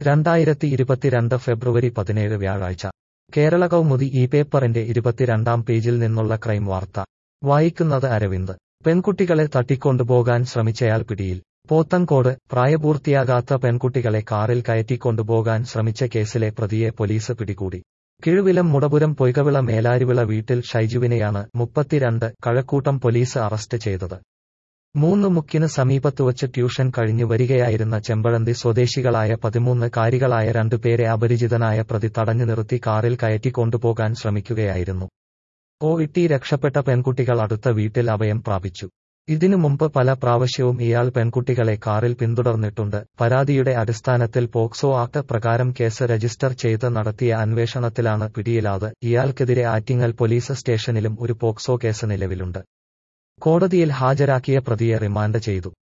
രണ്ടായിരത്തി ഇരുപത്തിരണ്ട് ഫെബ്രുവരി പതിനേഴ് വ്യാഴാഴ്ച കേരള കൗമുദി ഈ പേപ്പറിന്റെ ഇരുപത്തിരണ്ടാം പേജിൽ നിന്നുള്ള ക്രൈം വാർത്ത വായിക്കുന്നത് അരവിന്ദ് പെൺകുട്ടികളെ തട്ടിക്കൊണ്ടുപോകാൻ ശ്രമിച്ചയാൾ പിടിയിൽ പോത്തങ്കോട് പ്രായപൂർത്തിയാകാത്ത പെൺകുട്ടികളെ കാറിൽ കയറ്റിക്കൊണ്ടുപോകാൻ ശ്രമിച്ച കേസിലെ പ്രതിയെ പോലീസ് പിടികൂടി കിഴുവിലം മുടപുരം പൊയ്കവിള മേലാരിവിള വീട്ടിൽ ഷൈജുവിനെയാണ് മുപ്പത്തിരണ്ട് കഴക്കൂട്ടം പോലീസ് അറസ്റ്റ് ചെയ്തത് മൂന്ന് മുക്കിന് സമീപത്തുവച്ച് ട്യൂഷൻ കഴിഞ്ഞു വരികയായിരുന്ന ചെമ്പഴന്തി സ്വദേശികളായ പതിമൂന്ന് കാരികളായ രണ്ടുപേരെ അപരിചിതനായ പ്രതി തടഞ്ഞു നിർത്തി കാറിൽ കയറ്റിക്കൊണ്ടുപോകാൻ ശ്രമിക്കുകയായിരുന്നു ഓ ഇട്ടി രക്ഷപ്പെട്ട പെൺകുട്ടികൾ അടുത്ത വീട്ടിൽ അഭയം പ്രാപിച്ചു ഇതിനു മുമ്പ് പല പ്രാവശ്യവും ഇയാൾ പെൺകുട്ടികളെ കാറിൽ പിന്തുടർന്നിട്ടുണ്ട് പരാതിയുടെ അടിസ്ഥാനത്തിൽ പോക്സോ ആക്ട് പ്രകാരം കേസ് രജിസ്റ്റർ ചെയ്ത് നടത്തിയ അന്വേഷണത്തിലാണ് പിടിയിലാത് ഇയാൾക്കെതിരെ ആറ്റിങ്ങൽ പോലീസ് സ്റ്റേഷനിലും ഒരു പോക്സോ കേസ് നിലവിലുണ്ട് കോടതിയിൽ ഹാജരാക്കിയ പ്രതിയെ റിമാൻഡ് ചെയ്തു